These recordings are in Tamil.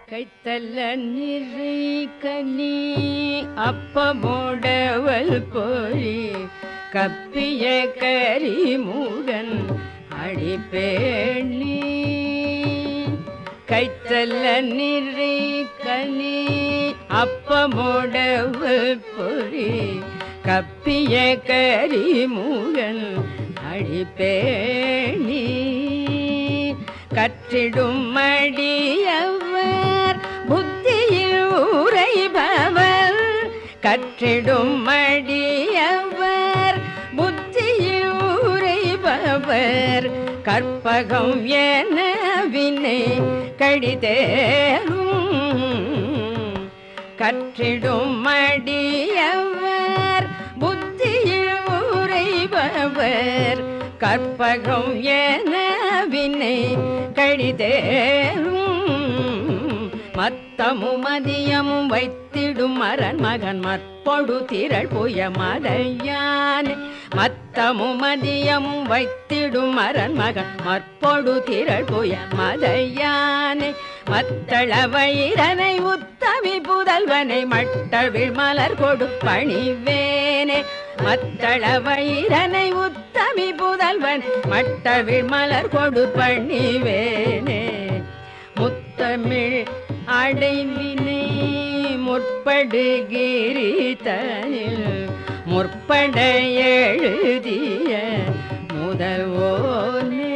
கைத்தல்ல நிறை கனி அப்பமோடவல் பொறி கப்பிய கரிமுகன் அடிப்பேணி கைத்தல்ல நிறை கனி அப்பமோடவல் பொறி கப்பிய கரிமுகன் அடிப்பேணி கற்றிடும் மடியவர் புத்தியில் உரைபவர் கற்றிடும் மடியவர் புத்தியில் உரைபவர் கற்பகம் என வினை கடிதேரும் கற்றிடும் மடியவர் புத்தியில் உரைபவர் கற்பகம் என வினை கடிதேரும் மத்தமும் மதியமும் வைத்திடும் மரன் மகன் மற்பொடு திரள் புய மதையானே மத்தமும் மதியமும் வைத்திடும் மரன் மகன் மற்பொடு திரள் புய மதையானே மத்தள வயிறனை உத்தமி புதல்வனை மட்டவிழ் மலர் கொடு பணிவேனே மத்தள வயிறனை உத்தமி புதல்வன் மட்டவிழ் மலர் கொடு பணிவேனே முத்தமிழ் அடைவினை முற்படுகிரிதனில் முற்பட எழுதிய முதல்வோனே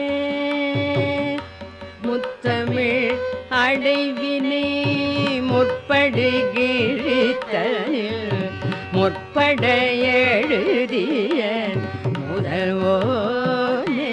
முத்தமிழ் அடைவினை முற்படுகிரிதனில் முற்பட எழுதிய முதல்வோனே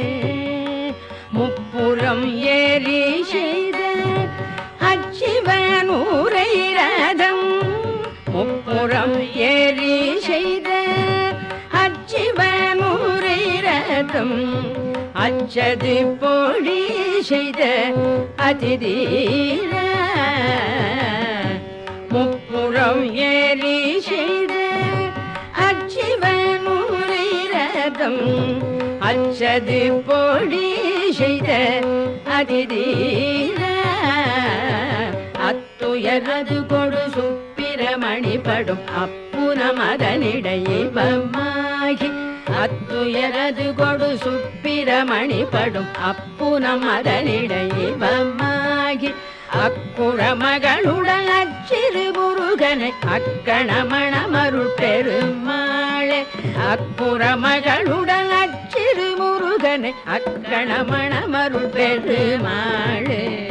முப்புறம் ஏறி செய்த அச்சிவன் ஊரை ரதம் முப்புறம் ஏறி செய்த அச்சிவன் ஊரை ரதம் அச்சது பொழி செய்த அதிதீர முப்புறம் ஏறி செய்த அச்சிவன் ஊரை ரதம் அச்சது பொழி செய்த அதிதீர அத்துயரது கொடு சுப்பிரமணி படும் அப்புறம் அதனிடையே பம்மாகி அத்துயரது கொடு சுப்பிரமணி படும் அப்புறம் அதனிடையே பம்மாகி அக்குற மகளுடன் அச்சிறு முருகனை அக்கணமணமருள் பெருமாளே அக்குற மகளுடன் அச்சிறு முருகனை அக்கணமணமருள் பெருமாளே